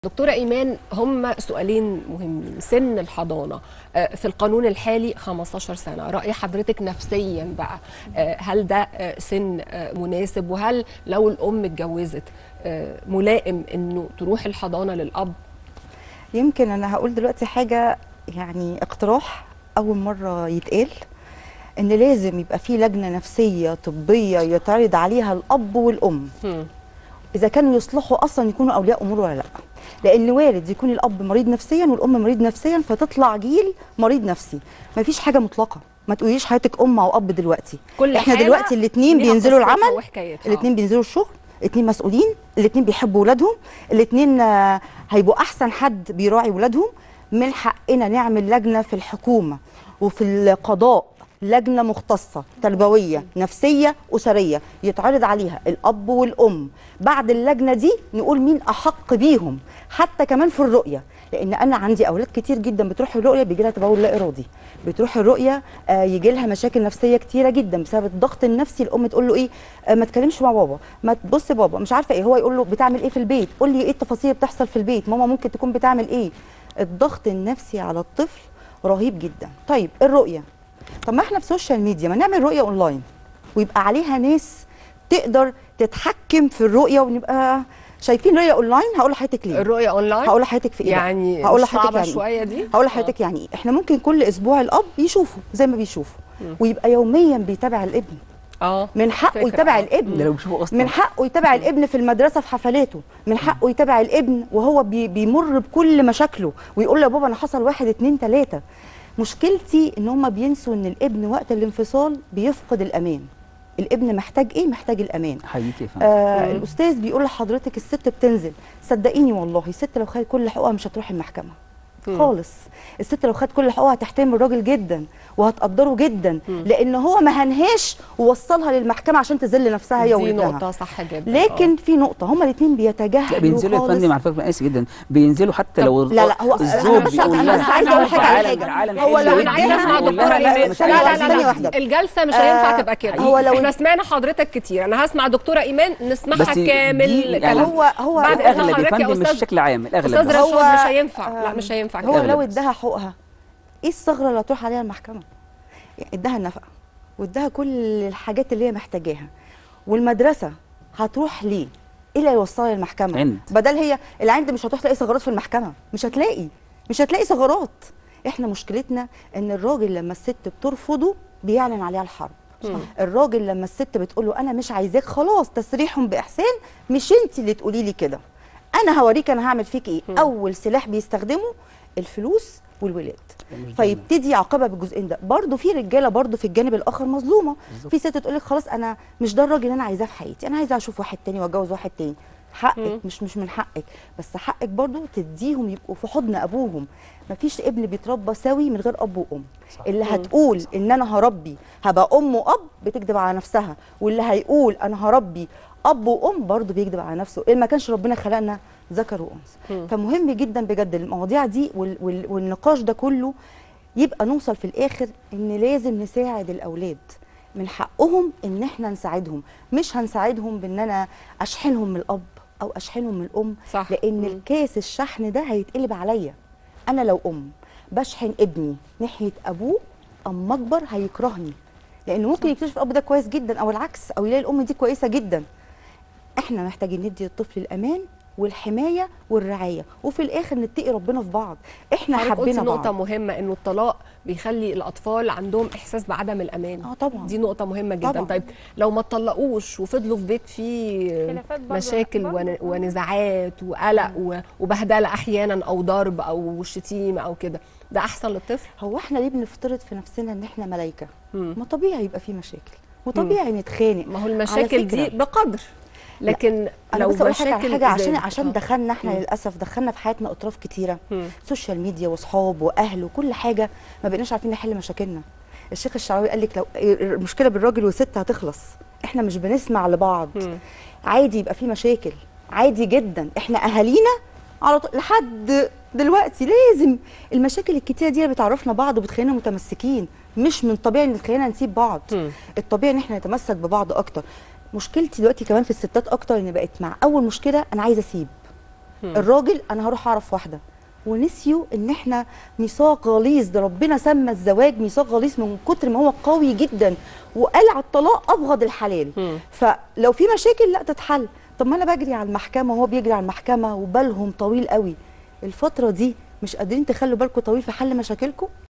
دكتوره ايمان هم سؤالين مهمين سن الحضانه آه، في القانون الحالي 15 سنه راي حضرتك نفسيا بقى آه، هل ده آه، سن آه، مناسب وهل لو الام اتجوزت آه، ملائم انه تروح الحضانه للاب يمكن انا هقول دلوقتي حاجه يعني اقتراح اول مره يتقال ان لازم يبقى في لجنه نفسيه طبيه يتعرض عليها الاب والام هم. اذا كانوا يصلحوا اصلا يكونوا اولياء امور ولا لا لان وارد يكون الاب مريض نفسيا والام مريض نفسيا فتطلع جيل مريض نفسي مفيش حاجه مطلقه ما تقوليش حياتك ام او اب دلوقتي كل احنا حالة دلوقتي الاثنين ليها بينزلوا قصتها العمل وحكايتها. الاثنين بينزلوا الشغل الاثنين مسؤولين الاثنين بيحبوا ولادهم الاثنين هيبقوا احسن حد بيراعي ولادهم من حقنا نعمل لجنه في الحكومه وفي القضاء لجنه مختصه تربويه نفسيه اسريه يتعرض عليها الاب والام بعد اللجنه دي نقول مين احق بيهم حتى كمان في الرؤيه لان انا عندي اولاد كتير جدا بتروح الرؤيه بيجي لها تبول لا ارادي بتروح الرؤيه آه يجي لها مشاكل نفسيه كتيره جدا بسبب الضغط النفسي الام تقول له ايه آه ما تكلمش مع بابا ما تبص بابا مش عارفه ايه هو يقول له بتعمل ايه في البيت قول لي ايه التفاصيل اللي بتحصل في البيت ماما ممكن تكون بتعمل ايه الضغط النفسي على الطفل رهيب جدا طيب الرؤيه طب ما احنا في سوشيال ميديا ما نعمل رؤيه اونلاين ويبقى عليها ناس تقدر تتحكم في الرؤيه ونبقى شايفين رؤيه اونلاين هقول لحضرتك ليه الرؤيه اونلاين هقول لحضرتك في ايه بقى؟ يعني هقول مش لحضرتك صعبه يعني إيه؟ شويه دي هقول لحضرتك يعني ايه احنا ممكن كل اسبوع الاب يشوفه زي ما بيشوفه ويبقى يوميا بيتابع الابن اه من حقه فكرة. يتابع آه. الابن ده لو بيشوفوا اصلا من حقه يتابع الابن في المدرسه في حفلاته من حقه يتابع الابن وهو بي بيمر بكل مشاكله ويقول له يا بابا انا حصل واحد اتنين تلاته مشكلتي ان هم بينسوا ان الابن وقت الانفصال بيفقد الامان الابن محتاج ايه محتاج الامان حقيقي يا فندم آه الاستاذ بيقول لحضرتك الست بتنزل صدقيني والله الست لو خدت كل حقوقها مش هتروح المحكمه خالص الست لو خدت كل حقوقها هتحترم الراجل جدا وهتقدره جدا لان هو ما هنهاش ووصلها للمحكمه عشان تذل نفسها هي دي وولادها نقطه صح جدا لكن في نقطه هما الاثنين بيتجاهلوا لا بينزلوا يا خالص. فندم على فكره انا اسف جدا بينزلوا حتى لو لا لا هو الزوج أنا بس بيقول أنا لها بس عايزة أقول حاجة على تعالى- حاجة. تعالى هو نحل لو انا ودي عايزه اسمع ونقول دكتوره لها لا، ايمان مش لا عايزة. لا لا, ثانية لا. واحدة. الجلسه مش آه، هينفع تبقى كده هو لو- احنا سمعنا حضرتك كتير انا هسمع دكتوره ايمان نسمعها بس دي كامل يعني كلام هو هو بعد إذن الاغلب يا حضرتك يا فندم مش أستاذ- بشكل عام الاغلب استاذ بس. هو- رشاد مش هينفع لا آه، مش هينفع هو كده لو أغلب. اداها حقوقها ايه الثغره اللي هتروح عليها المحكمه يعني اداها النفقه واداها كل الحاجات اللي هي محتاجاها والمدرسه هتروح ليه ايه اللي هيوصلها للمحكمه عند. بدل هي العند مش هتروح تلاقي ثغرات في المحكمه مش هتلاقي مش هتلاقي ثغرات احنا مشكلتنا ان الراجل لما الست بترفضه بيعلن عليها الحرب الراجل لما الست بتقول له انا مش عايزاك خلاص تسريحهم باحسان مش انت اللي تقولي لي كده انا هوريك انا هعمل فيك ايه اول سلاح بيستخدمه الفلوس والولاد فيبتدي يعاقبها بالجزئين ده برضه في رجاله برضه في الجانب الاخر مظلومه في ست تقول لك خلاص انا مش ده الراجل اللي انا عايزاه في حياتي انا عايزه اشوف واحد تاني واتجوز واحد تاني حقك مش مش من حقك بس حقك برضه تديهم يبقوا في حضن ابوهم مفيش ابن بيتربى سوي من غير اب وام اللي هتقول ان انا هربي هبقى ام واب بتكذب على نفسها واللي هيقول انا هربي اب وام برضه بيكذب على نفسه إيه ما كانش ربنا خلقنا ذكر وانثى فمهم جدا بجد المواضيع دي وال وال والنقاش ده كله يبقى نوصل في الاخر ان لازم نساعد الاولاد من حقهم ان احنا نساعدهم مش هنساعدهم بان انا اشحنهم من الاب او اشحنهم من الام صح. لان مم. الكاس الشحن ده هيتقلب عليا انا لو ام بشحن ابني ناحيه ابوه اما اكبر هيكرهني لانه ممكن يكتشف الاب ده كويس جدا او العكس او يلاقي الام دي كويسه جدا احنا محتاجين ندي للطفل الامان والحمايه والرعايه وفي الاخر نتقي ربنا في بعض احنا حضرتك قلتي حبينا نقطة بعض مهمة انه الطلاق بيخلي الاطفال عندهم احساس بعدم الامان اه طبعا دي نقطة مهمة جدا طبعاً. طيب لو ما اتطلقوش وفضلوا في بيت فيه خلافات برضه- مشاكل برضه. ون- ونزاعات وقلق و- وبهدلة احيانا او ضرب او شتيمة او كده ده احسن للطفل هو احنا ليه بنفترض في نفسنا ان احنا ملايكه مم. ما طبيعي يبقى في مشاكل وطبيعي نتخانق ما هو على المشاكل دي فكرة، بقدر لكن انا لو بس اقول حاجه على مشاكل حاجه عشان زادت. عشان آه. دخلنا احنا مم. للاسف دخلنا في حياتنا اطراف كتيره مم. سوشيال ميديا واصحاب واهل وكل حاجه ما بقيناش عارفين نحل مشاكلنا الشيخ الشعراوي قال لك لو المشكله بالراجل والست هتخلص احنا مش بنسمع لبعض مم. عادي يبقى في مشاكل عادي جدا احنا اهالينا على طول لحد دلوقتي لازم المشاكل الكتيره دي اللي بتعرفنا بعض وبتخلينا متمسكين مش من طبيعي ان تخلينا نسيب بعض مم. الطبيعي ان احنا نتمسك ببعض اكتر مشكلتي دلوقتي كمان في الستات اكتر ان بقت مع اول مشكله انا عايزه اسيب الراجل انا هروح اعرف واحده ونسيوا ان احنا ميثاق غليظ ده ربنا سمى الزواج ميثاق غليظ من كتر ما هو قوي جدا وقال على الطلاق ابغض الحلال مم. فلو في مشاكل لا تتحل طب ما انا بجري على المحكمه وهو بيجري على المحكمه وبالهم طويل قوي الفتره دي مش قادرين تخلوا بالكم طويل في حل مشاكلكم